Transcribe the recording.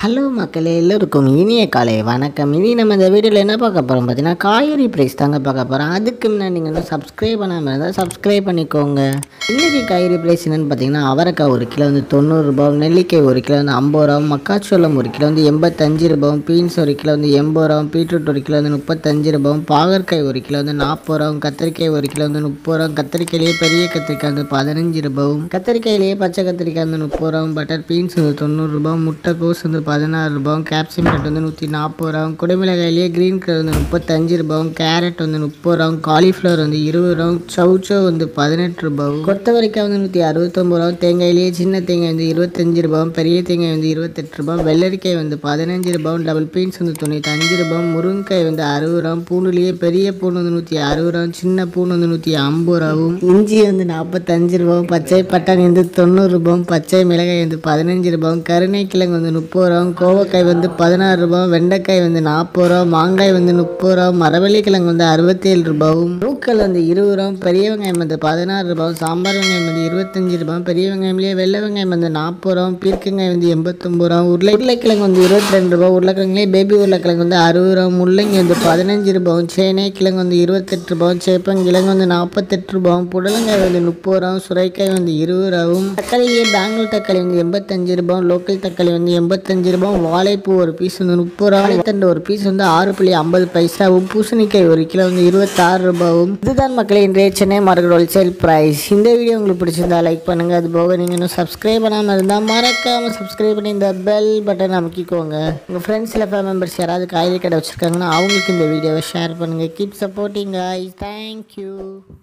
hello மக்களே எல்லோருக்கும் இனிய காலை வணக்கம் இனி நம்ம இந்த வீடியோவில் என்ன பார்க்க போகிறோம் பார்த்தீங்கன்னா காய்கறி ப்ரைஸ் தாங்க பார்க்க போகிறோம் அதுக்கு முன்னாடி நீங்கள் இன்னும் சப்ஸ்கிரைப் பண்ணாமல் இருந்தால் சப்ஸ்கிரைப் பண்ணிக்கோங்க இன்றைக்கி காய்கறி ப்ரைஸ் என்னென்னு பார்த்தீங்கன்னா அவரைக்காய் ஒரு கிலோ வந்து தொண்ணூறு ரூபாய் நெல்லிக்காய் ஒரு கிலோ வந்து ஐம்பது ரூபா மக்காச்சோளம் ஒரு கிலோ வந்து எண்பத்தஞ்சு ரூபாயும் பீன்ஸ் ஒரு கிலோ வந்து எண்பது ரூபாயும் பீட்ரூட் ஒரு கிலோ வந்து முப்பத்தஞ்சு ரூபாயும் பாகற்காய் ஒரு கிலோ வந்து நாற்பது ரூபாயும் கத்திரிக்காய் ஒரு கிலோ வந்து முப்பது ரூபாயும் கத்திரிக்காயிலேயே பெரிய கத்திரிக்காய் வந்து பதினஞ்சு ரூபாயும் கத்திரிக்காயிலேயே பச்சை கத்திரிக்காய் வந்து முப்பது ரூபாயும் பட்டர் பீன்ஸ் வந்து தொண்ணூறு ரூபாயும் முட்டைக்கோஸ் வந்து பதினாறு ரூபாயும் கேப்சிகம் ரேட் வந்து நூற்றி நாற்பது ரூபாயும் குடமிளகாயிலேயே க்ரீன் கலர் வந்து முப்பத்தஞ்சு ரூபாயும் கேரட் வந்து முப்பது ரூபாயும் காலிஃப்ளவர் வந்து இருபது ரூபாயும் சவுச்சோ வந்து பதினெட்டு ரூபாயும் கொத்தவரைக்காய் வந்து நூற்றி அறுபத்தொம்பது ரூபாயும் தேங்காயிலேயே சின்ன தேங்காய் வந்து இருபத்தஞ்சு ரூபாயும் பெரிய தேங்காய் வந்து இருபத்தெட்டு ரூபாயும் வெள்ளரிக்காய் வந்து பதினஞ்சு ரூபாயும் டபுள் பீன்ஸ் வந்து தொண்ணூத்தஞ்சு ரூபாயும் முருங்கைக்காய் வந்து அறுபது ரூபாயும் பூண்டுலேயே பெரிய பூண்டு வந்து நூற்றி அறுபது ரூபாயும் சின்ன பூண்டு வந்து நூற்றி ஐம்பது ரூபாயும் இஞ்சி வந்து நாற்பத்தஞ்சு ரூபாயும் பச்சை பட்டாணி வந்து தொண்ணூறு ரூபாயும் பச்சை மிளகாய் வந்து பதினஞ்சு ரூபாயும் கருணைக்கிழங்கு வந்து முப்பது ரூபாயும் கோவக்காய் வந்து பதினாறு ரூபாயும் வெண்டைக்காய் வந்து நாற்பது ரூபா மாங்காய் வந்து முப்பது ரூபா மரவள்ளிக்கிழங்கு வந்து அறுபத்தேழு ரூபாயும் நூக்கல் வந்து இருபது ரூபாயும் பெரிய வெங்காயம் வந்து பதினாறு ரூபாயும் சாம்பார் வெங்காயம் வந்து இருபத்தஞ்சு ரூபாயும் பெரிய வெங்காயம்லேயே வெள்ளை வெங்காயம் வந்து நாற்பது ரூபாயும் பீர்க்கங்காய் வந்து எண்பத்தொம்பது ரூபா உருளை உருளைக்கிழங்கு வந்து இருபத்தி ரெண்டு ரூபா உருளைக்கிழங்குலேயே பேபி உருளைக்கிழங்கு வந்து அறுபது ரூபா முள்ளங்கி வந்து பதினஞ்சு ரூபாயும் சேனை கிழங்கு வந்து இருபத்தெட்டு ரூபாயும் சேப்பங்கிழங்கு வந்து நாற்பத்தெட்டு ரூபாயும் புடலங்காய் வந்து முப்பது ரூபாயும் சுரைக்காய் வந்து இருபது ரூபாயும் தக்காளியே பெங்களூர் தக்காளி வந்து எண்பத்தஞ்சு ரூபாயும் லோக்கல் தக்காளி வந்து எண்பத்தஞ்சு ரூபாயும் வாழைப்பூ ஒரு பீஸ் வந்து முப்பது ரூபா வாழைத்தண்டு ஒரு பீஸ் வந்து ஆறு புள்ளி ஐம்பது பைசாவும் பூசணிக்காய் ஒரு கிலோ வந்து இருபத்தாறு ரூபாவும் இதுதான் மக்களே இன்றைய சென்னை மார்க்கெட் ஹோல்சேல் ப்ரைஸ் இந்த வீடியோ உங்களுக்கு பிடிச்சிருந்தா லைக் பண்ணுங்க அது போக நீங்கள் இன்னும் சப்ஸ்கிரைப் பண்ணாமல் இருந்தால் மறக்காமல் சப்ஸ்கிரைப் பண்ணி இந்த பெல் பட்டன் அமைக்கிக்கோங்க உங்கள் ஃப்ரெண்ட்ஸ் இல்லை ஃபேமிலி மெம்பர்ஸ் யாராவது காய்கறி கடை வச்சுருக்காங்கன்னா அவங்களுக்கு இந்த வீடியோவை ஷேர் பண்ணுங்கள் கீப் சப்போர்ட்டிங் guys தேங்க்யூ